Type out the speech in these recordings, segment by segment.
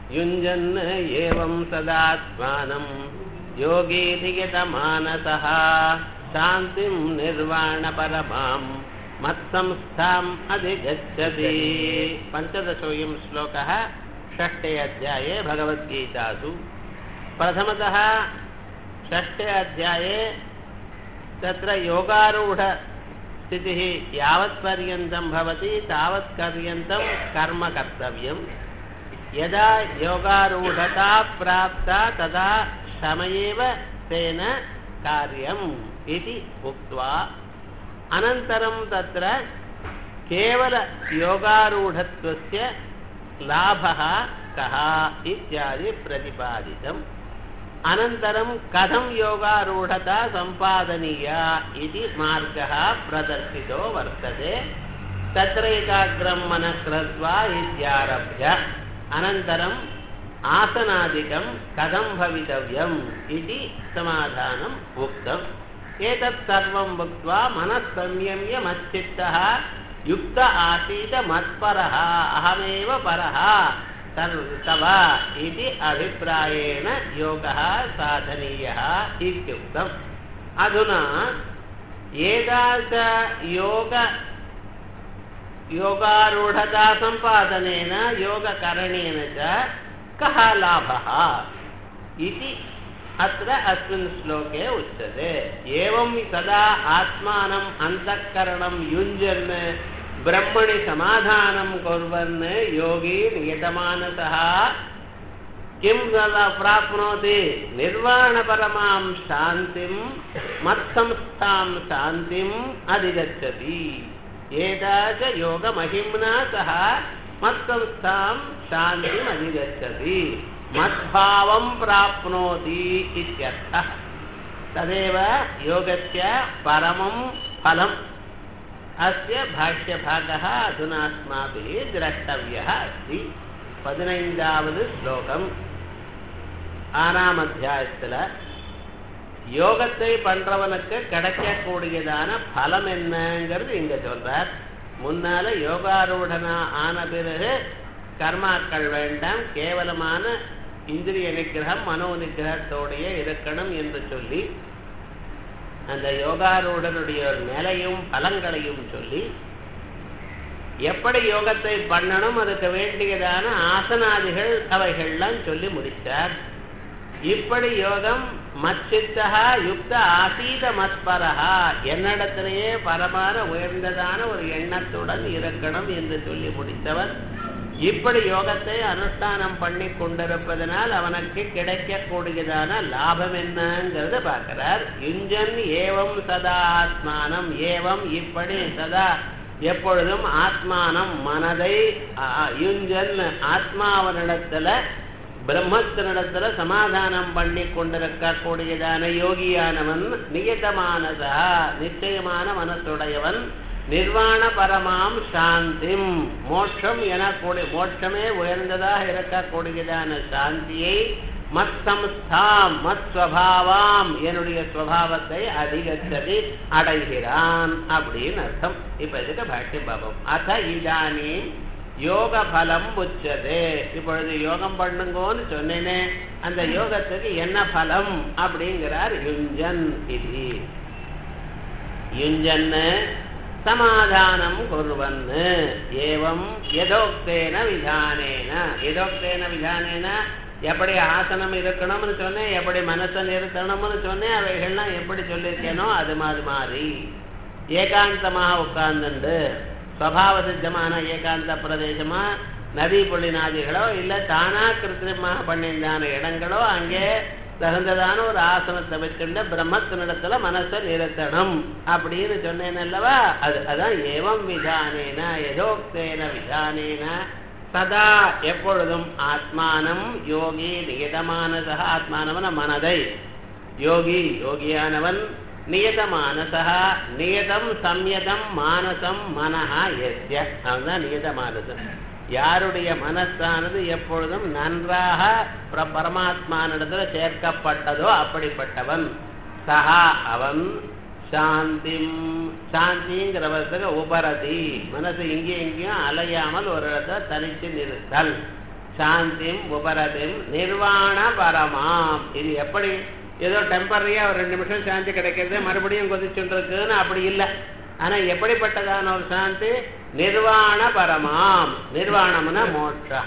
युञ्जन् एवं सदात्मानं योगीधिगतमानसः शान्तिं निर्वाणपरमां मत्संस्थाम् अधिगच्छति पञ्चदशोऽयं श्लोकः षष्ठे अध्याये भगवद्गीतासु प्रथमतः षष्ठे अध्याये तत्र योगारूढस्थितिः यावत्पर्यन्तं भवति तावत्पर्यन्तं कर्म कर्तव्यम् यदा योगारूढता प्राप्ता तदा श्रमयेव तेन कार्यम् इति उक्त्वा अनन्तरं तत्र केवलयोगारूढत्वस्य लाभः कः इत्यादि प्रतिपादितम् अनन्तरं कथं योगारूढता सम्पादनीया इति मार्गः प्रदर्शितो वर्तते तत्र एकाग्रं मनः कृत्वा इत्यारभ्य अनन्तरम् आसनादिकं कथं भवितव्यम् इति समाधानम् उक्तम् एतत् सर्वम् उक्त्वा मनः संयम्य मच्चित्तः युक्त आसीत् मत्परः अहमेव परः तव इति अभिप्रायेण योगः साधनीयः इत्युक्तम् अधुना एतादृशयोग योगारूढता सम्पादनेन योगकरणेन च कः लाभः इति अत्र अस्मिन् श्लोके उच्यते एवं सदा आत्मानम् अन्तःकरणं युञ्जन् ब्रह्मणि समाधानं कुर्वन् योगी नियतमानसः किं सदा प्राप्नोति निर्वाणपरमां शान्तिं मत्संस्थां शान्तिम् अधिगच्छति एताच योगमहिम्ना सह मत्संस्थां शान्तिम् अधिगच्छति मद्भावं प्राप्नोति इत्यर्थः तदेव योगस्य परमं फलम् अस्य भाष्यभागः अधुना अस्माभिः द्रष्टव्यः अस्ति பதினைந்தாவது ஸ்லோகம் ஆறாம் அத்தியாயத்தில் யோகத்தை பண்றவனுக்கு கிடைக்கக்கூடியதான பலம் என்னங்கிறது இங்க சொல்றார் முன்னால யோகாரூடனா ஆன பிறகு கர்மாக்கள் வேண்டாம் கேவலமான இந்திரிய நிகிரகம் மனோ நிகிரகத்தோடைய இருக்கணும் என்று சொல்லி அந்த யோகாரூடனுடைய நிலையும் பலங்களையும் சொல்லி எப்படி யோகத்தை பண்ணணும் அதுக்கு வேண்டியதான ஆசனாதிகள் அவைகள்லாம் சொல்லி முடித்தார் இப்படி யோகம் மச்சித்தகா யுக்த ஆசீத மத்பரஹா என்னிடத்திலேயே பரமான உயர்ந்ததான ஒரு எண்ணத்துடன் இருக்கணும் என்று சொல்லி முடித்தவர் இப்படி யோகத்தை அனுஷ்டானம் பண்ணி கொண்டிருப்பதனால் அவனுக்கு கிடைக்கக்கூடியதான லாபம் என்னங்கிறத பார்க்கிறார் யுஞ்சன் ஏவம் சதா ஆத்மானம் ஏவம் இப்படி சதா எப்பொழுதும் ஆத்மானம் மனதை யுஞ்சன் ஆத்மாவனிடத்துல பிரம்மத்தினிடத்துல சமாதானம் பண்ணி கொண்டிருக்கக்கூடியதான யோகியானவன் நியதமானதா நிச்சயமான மனத்துடையவன் நிர்வாண பரமாம் சாந்திம் மோட்சம் எனக்கூடிய மோட்சமே உயர்ந்ததாக இருக்கக்கூடியதான சாந்தியை மத் சம்ஸ்தாம் மத் ஸ்வபாவாம் என்னுடைய ஸ்வபாவத்தை அதிகச்சதி அடைகிறான் அப்படின்னு அர்த்தம் இப்ப இதுக்கு பாஷ்யம் பாபம் அத இதானி யோக பலம் உச்சது இப்பொழுது யோகம் பண்ணுங்கோன்னு சொன்னேனே அந்த யோகத்துக்கு என்ன பலம் அப்படிங்கிறார் யுஞ்சன் இது யுஞ்சன்னு சமாதானம் குர்வன்னு ஏவம் எதோக்தேன விதானேன எதோக்தேன விதானேன எப்படி ஆசனம் இருக்கணும்னு சொன்னேன் எப்படி மனசை நிறுத்தணும்னு சொன்னேன் அவைகள்லாம் எப்படி சொல்லியிருக்கேனோ அது மாதிரி மாதிரி ஏகாந்தமாக உட்கார்ந்துண்டு ஸ்வபாவ சித்தமான ஏகாந்த பிரதேசமா நதி புள்ளினாதிகளோ இல்லை தானா கிருத்திரமாக பண்ணியிருந்தான இடங்களோ அங்கே தகுந்ததான ஒரு ஆசனத்தை வச்சுட்டு பிரம்மத்தினிடத்துல மனசை நிறுத்தணும் அப்படின்னு சொன்னேன் அல்லவா அது அதான் ஏவம் விதானேன எதோக்தேன விதானேன சதா எப்பொழுதும் ஆத்மானம் யோகி நியதமானதா ஆத்மானவன மனதை யோகி யோகியானவன் நியதமானசா நியதம் சம்யதம் மானசம் மனஹா எஸ்ய அவன்தான் நியதமானசம் யாருடைய மனசானது எப்பொழுதும் நன்றாக பரமாத்மானிடத்தில் சேர்க்கப்பட்டதோ அப்படிப்பட்டவன் சஹா அவன் சாந்திம் சாந்திங்கிறவர்களுக்கு உபரதி மனசு இங்கேயும் இங்கேயும் அலையாமல் ஒரு இடத்துல தனித்து நிறுத்தல் சாந்திம் உபரதிம் நிர்வாண பரமாம் இது எப்படி ஏதோ டெம்பரரியா ஒரு ரெண்டு நிமிஷம் சாந்தி கிடைக்கிறது மறுபடியும் கொதிச்சுட்டு இருக்குன்னு அப்படி இல்லை ஆனா எப்படிப்பட்டதான ஒரு சாந்தி நிர்வாண பரமாம் நிர்வாணம்னா மோட்சா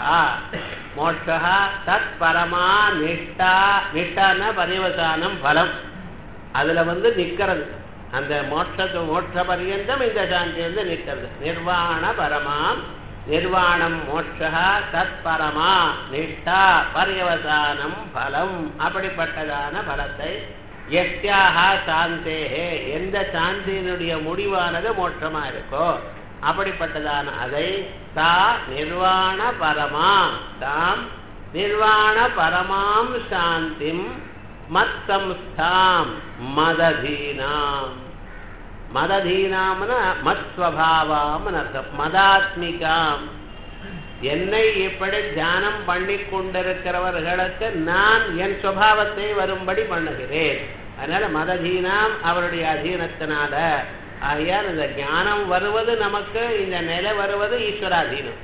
மோட்சா தத் பரமா நிஷ்டா நிஷ்டான பரிவசானம் பலம் அதுல வந்து நிக்கிறது அந்த மோட்சத்து மோட்ச பரியந்தம் இந்த சாந்தி வந்து நிற்கிறது நிர்வாண பரமாம் நிர்வாணம் மோட்சா தத் பரமா நிஷ்டா பரியவசானம் பலம் அப்படிப்பட்டதான பலத்தை எஸ்யாக சாந்தேகே எந்த சாந்தியினுடைய முடிவானது மோட்சமா இருக்கோ அப்படிப்பட்டதான அதை தா நிர்வாண பரமா தாம் நிர்வாண பரமாம் சாந்திம் மத்சம்ஸ்தாம் மததீனாம் மததீனாம்னா மத்ஸ்வபாவாம்னு அர்த்தம் மதாத்மிகாம் என்னை இப்படி தியானம் பண்ணி கொண்டிருக்கிறவர்களுக்கு நான் என் சுவாவத்தை வரும்படி பண்ணுகிறேன் அதனால மததீனாம் அவருடைய அதீனத்தினால ஆகையால் இந்த ஞானம் வருவது நமக்கு இந்த நிலை வருவது ஈஸ்வராதீனம்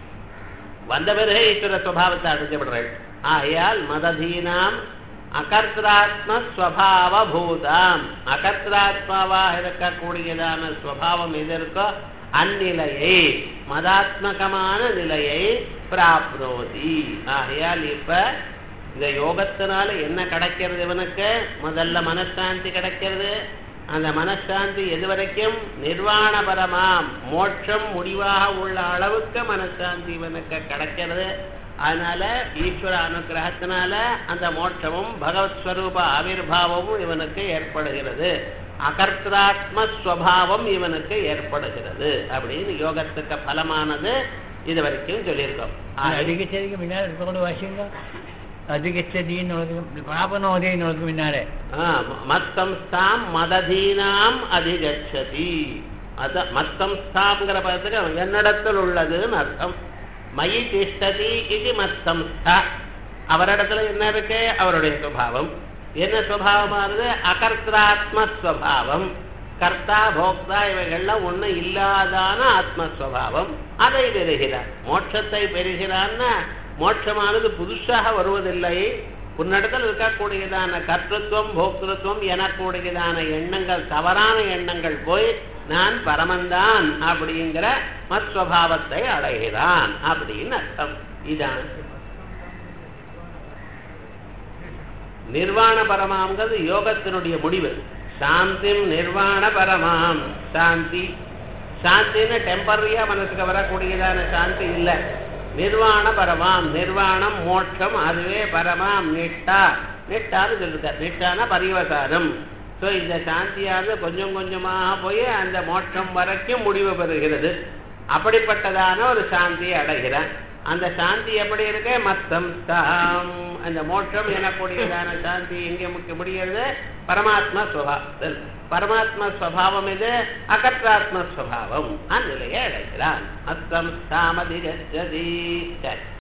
வந்த பிறகு ஈஸ்வர சுவாவத்தை அடைஞ்சு விடுறேன் ஆகையால் மததீனாம் அகர்த்தாத்ம ஸ்வபாவ பூதாம் அகர்த்தாத்மாவாக இருக்கக்கூடியதான ஸ்வபாவம் எது இருக்கோ அந்நிலையை மதாத்மகமான நிலையை பிராப்னோதி ஆகையால் இப்ப இந்த யோகத்தினால என்ன கிடைக்கிறது இவனுக்கு முதல்ல மனசாந்தி கிடைக்கிறது அந்த மனசாந்தி எது வரைக்கும் நிர்வாணபரமாம் மோட்சம் முடிவாக உள்ள அளவுக்கு மனசாந்தி இவனுக்கு கிடைக்கிறது அதனால ஈஸ்வர அனுகிரகத்தினால அந்த மோட்சமும் பகவத் ஸ்வரூப ஆவிர்வாவமும் இவனுக்கு ஏற்படுகிறது அகர்த்தாத்ம ஸ்வபாவம் இவனுக்கு ஏற்படுகிறது அப்படின்னு யோகத்துக்கு பலமானது இது வரைக்கும் சொல்லியிருக்கோம் അധികച്ചതിക്ക് പിന്നാലെ എടുത്തുകൊണ്ട് വാശിയുണ്ടോ അധികച്ചതി എന്നുള്ളത് പ്രാപനോദയ എന്നുള്ളത് പിന്നാലെ மத்சம்ஸ்தாம் மததீனாம் அதிகச்சதி அத மத்சம்ஸ்தாங்கிற பதத்துக்கு என்னிடத்தில் உள்ளதுன்னு அர்த்தம் மயி திஷ்டதி இது மத்சம்ஸ்தா அவரிடத்துல என்ன இருக்கு அவருடைய சுபாவம் என்ன சுபாவமானது அகர்த்தாத்மஸ்வபாவம் கர்த்தா போக்தா இவைகள்லாம் ஒண்ணு இல்லாதான ஆத்மஸ்வபாவம் அதை பெறுகிறார் மோட்சத்தை பெறுகிறான்னா மோட்சமானது புதுசாக வருவதில்லை உன்னிடத்தில் இருக்கக்கூடியதான கர்த்தத்துவம் போக்திருத்துவம் எனக்கூடியதான எண்ணங்கள் தவறான எண்ணங்கள் போய் நான் பரமந்தான் அப்படிங்கிற மத்ஸ்வபாவத்தை அடைகிறான் அப்படின்னு அர்த்தம் இதான் நிர்வாண பரமாங்கிறது யோகத்தினுடைய முடிவு சாந்திம் நிர்வாண பரமாம் சாந்தி சாந்தின்னு டெம்பரரியா மனசுக்கு வரக்கூடியதான சாந்தி இல்லை நிர்வாண பரமாம் நிர்வாணம் மோட்சம் அதுவே பரமாம் நிட்டா நிட்டான்னு சொல்லிருக்கார் நிட்டான பரிவசானம் ஸோ இந்த சாந்தியானது கொஞ்சம் கொஞ்சமாக போய் அந்த மோட்சம் வரைக்கும் முடிவு பெறுகிறது அப்படிப்பட்டதான ஒரு சாந்தியை அடைகிறான் அந்த சாந்தி எப்படி இருக்கு மத்தம் தாம் அந்த மோட்சம் எனக்கூடியதான சாந்தி எங்கே முக்கிய முடிகிறது பரமாத்மா ஸ்வபாவத்தில் பரமாத்மா ஸ்வபாவம் இது அகற்றாத்ம ஸ்வபாவம் அந்நிலையை அடைகிறான் மத்தம் தாமதிகதி சரி